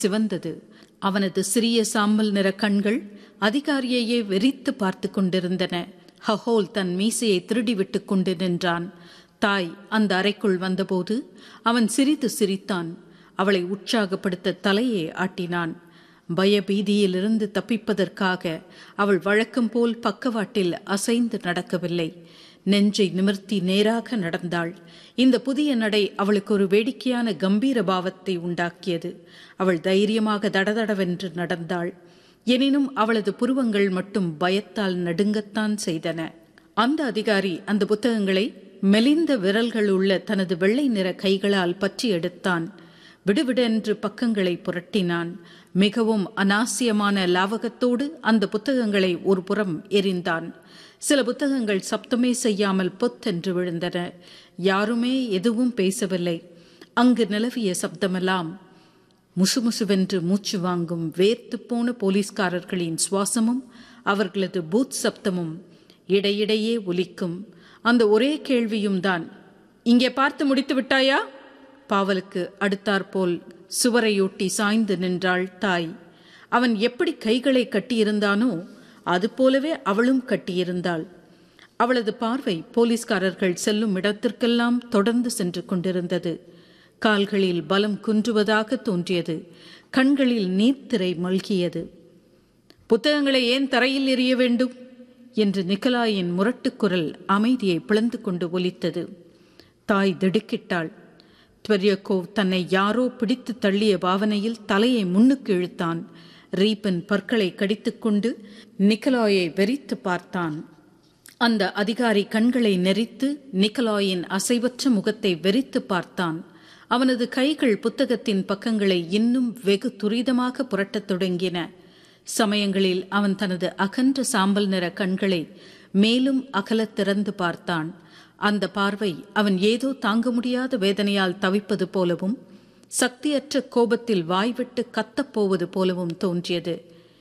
சிவந்தது அவனது சிறிய சாம்பல் நிற கண்கள் அதிகாரியையே வெறித்து பார்த்து கொண்டிருந்தன ஹஹோல் தன் மீசையை திருடிவிட்டுக் கொண்டு நின்றான் தாய் அந்த அறைக்குள் வந்தபோது அவன் சிரித்து சிரித்தான் அவளை உற்சாகப்படுத்த தலையை ஆட்டினான் பயபீதியிலிருந்து தப்பிப்பதற்காக அவள் வழக்கம் போல் பக்கவாட்டில் அசைந்து நடக்கவில்லை நெஞ்சை நிமிர்த்தி நேராக நடந்தாள் இந்த புதிய நடை அவளுக்கு ஒரு வேடிக்கையான கம்பீர பாவத்தை உண்டாக்கியது அவள் தைரியமாக தடதடவென்று நடந்தாள் எனினும் அவளது புருவங்கள் மட்டும் பயத்தால் நடுங்கத்தான் செய்தன அந்த அதிகாரி அந்த புத்தகங்களை மெலிந்த விரல்கள் உள்ள தனது வெள்ளை நிற கைகளால் பற்றி எடுத்தான் விடுவிடென்று பக்கங்களை புரட்டினான் மிகவும் அனாசியமான லாவகத்தோடு அந்த புத்தகங்களை ஒரு புறம் எரிந்தான் சில புத்தகங்கள் சப்தமே செய்யாமல் பொத்தென்று விழுந்தன யாருமே எதுவும் பேசவில்லை அங்கு நிலவிய சப்தமெல்லாம் முசுமுசுவென்று மூச்சு வாங்கும் வேர்த்து போன போலீஸ்காரர்களின் சுவாசமும் அவர்களது பூத் சப்தமும் இடையிடையே ஒலிக்கும் அந்த ஒரே கேள்வியும் தான் இங்கே பார்த்து முடித்து விட்டாயா பாவலுக்கு அடுத்தாற்போல் சுவரையொட்டி சாய்ந்து நின்றாள் தாய் அவன் எப்படி கைகளை கட்டியிருந்தானோ அதுபோலவே அவளும் கட்டியிருந்தாள் அவளது பார்வை போலீஸ்காரர்கள் செல்லும் இடத்திற்கெல்லாம் தொடர்ந்து சென்று கொண்டிருந்தது கால்களில் பலம் குன்றுவதாக தோன்றியது கண்களில் நீர்த்திரை மல்கியது புத்தகங்களை ஏன் தரையில் எறிய வேண்டும் என்று நிக்கலாயின் முரட்டுக்குரல் அமைதியை பிளந்து கொண்டு ஒலித்தது தாய் திடுக்கிட்டாள் த்வரியக்கோவ் தன்னை யாரோ பிடித்து தள்ளிய பாவனையில் தலையை முன்னுக்கு இழுத்தான் ரீபன் பற்களை கடித்துக்கொண்டு நிக்கலாயை வெறித்து பார்த்தான் அந்த அதிகாரி கண்களை நெறித்து நிக்கலாயின் அசைவற்ற முகத்தை வெறித்து பார்த்தான் அவனது கைகள் புத்தகத்தின் பக்கங்களை இன்னும் வெகு துரிதமாக புரட்டத் தொடங்கின சமயங்களில் அவன் தனது அகன்ற சாம்பல் நிற கண்களை மேலும் அகலத் திறந்து பார்த்தான் அந்த பார்வை அவன் ஏதோ தாங்க முடியாத வேதனையால் தவிப்பது போலவும் சக்தியற்ற கோபத்தில் வாய்விட்டு கத்தப் போவது போலவும் தோன்றியது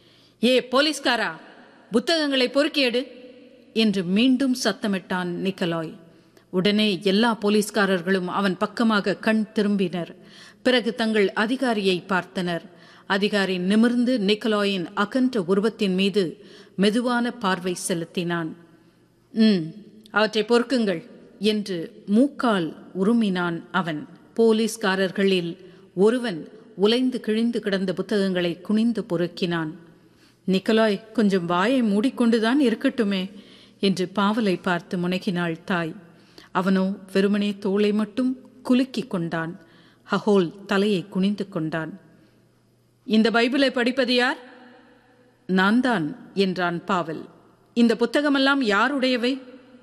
ஏ போலீஸ்காரா புத்தகங்களை பொறுக்கியடு என்று மீண்டும் சத்தமிட்டான் நிக்கலாய் உடனே எல்லா போலீஸ்காரர்களும் அவன் பக்கமாக கண் திரும்பினர் பிறகு தங்கள் அதிகாரியை பார்த்தனர் அதிகாரி நிமிர்ந்து நிக்கலாயின் அகன்ற உருவத்தின் மீது மெதுவான பார்வை செலுத்தினான் ம் அவற்றை பொறுக்குங்கள் என்று மூக்கால் உருமினான் அவன் போலீஸ்காரர்களில் ஒருவன் உலைந்து கிழிந்து கிடந்த புத்தகங்களை குனிந்து பொறுக்கினான் நிக்கலாய் கொஞ்சம் வாயை மூடிக்கொண்டுதான் இருக்கட்டுமே என்று பாவலை பார்த்து முனகினாள் தாய் அவனோ வெறுமனே தோளை மட்டும் குலுக்கிக் கொண்டான் ஹஹோல் தலையை குனிந்து கொண்டான் இந்த பைபிளை படிப்பது யார் நான் தான் என்றான் பாவல் இந்த புத்தகமெல்லாம் யாருடையவை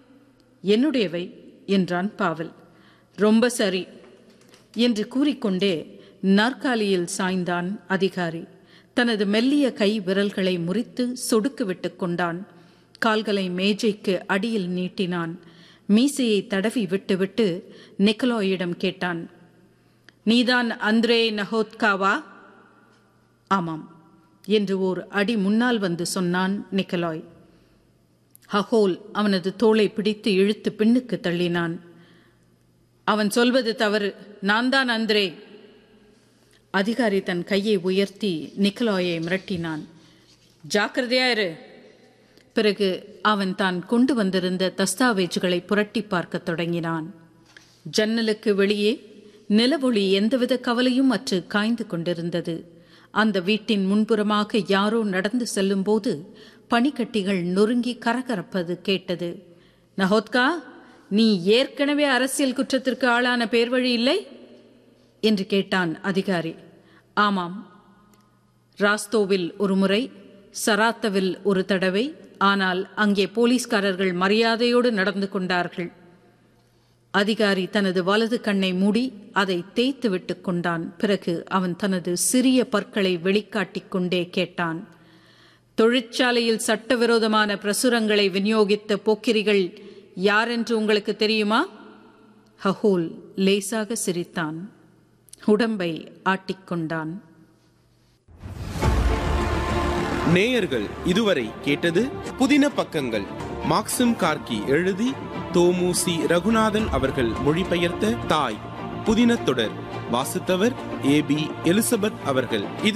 என்னுடையவை என்றான் பாவல் ரொம்ப சரி என்று கூறிக்கொண்டே நாற்காலியில் சாய்ந்தான் அதிகாரி தனது மெல்லிய கை விரல்களை முறித்து சொடுக்கு விட்டு கொண்டான் கால்களை மேஜைக்கு அடியில் நீட்டினான் மீசையை தடவி விட்டுவிட்டு நிக்கலாயிடம் கேட்டான் நீதான் அந்திரே நஹோத்காவா ஆமாம் என்று ஓர் அடி முன்னால் வந்து சொன்னான் நிக்கலாய் ஹஹோல் அவனது தோளை பிடித்து இழுத்து பின்னுக்கு தள்ளினான் அவன் சொல்வது தவறு நான் தான் அந்திரே அதிகாரி தன் கையை உயர்த்தி நிக்கலாயை மிரட்டினான் ஜாக்கிரதையாயிரு பிறகு அவன் தான் கொண்டு வந்திருந்த தஸ்தாவேஜுகளை புரட்டி பார்க்கத் தொடங்கினான் ஜன்னலுக்கு வெளியே நிலவொளி எந்தவித கவலையும் அற்று காய்ந்து கொண்டிருந்தது அந்த வீட்டின் முன்புறமாக யாரோ நடந்து செல்லும்போது பனிக்கட்டிகள் நொறுங்கி கரகரப்பது கேட்டது நஹோத்கா நீ ஏற்கனவே அரசியல் குற்றத்திற்கு ஆளான பேர் வழி இல்லை என்று கேட்டான் அதிகாரி ஆமாம் ராஸ்தோவில் ஒரு முறை சராத்தவில் ஒரு தடவை ஆனால் அங்கே போலீஸ்காரர்கள் மரியாதையோடு நடந்து கொண்டார்கள் அதிகாரி தனது வலது கண்ணை மூடி அதை தேய்த்து விட்டு கொண்டான் பிறகு அவன் தனது சிறிய பற்களை வெளிக்காட்டிக் கொண்டே கேட்டான் தொழிற்சாலையில் சட்டவிரோதமான பிரசுரங்களை விநியோகித்த போக்கிரிகள் யாரென்று உங்களுக்கு தெரியுமா ஹஹூல் லேசாக சிரித்தான் உடம்பை ஆட்டிக்கொண்டான் நேயர்கள் இதுவரை கேட்டது புதின பக்கங்கள் மாக்சிம் கார்கி எழுதி தோமு சி ரகுநாதன் அவர்கள் மொழிபெயர்த்த தாய் புதின தொடர் வாசித்தவர் ஏ பி எலிசபெத் அவர்கள் இது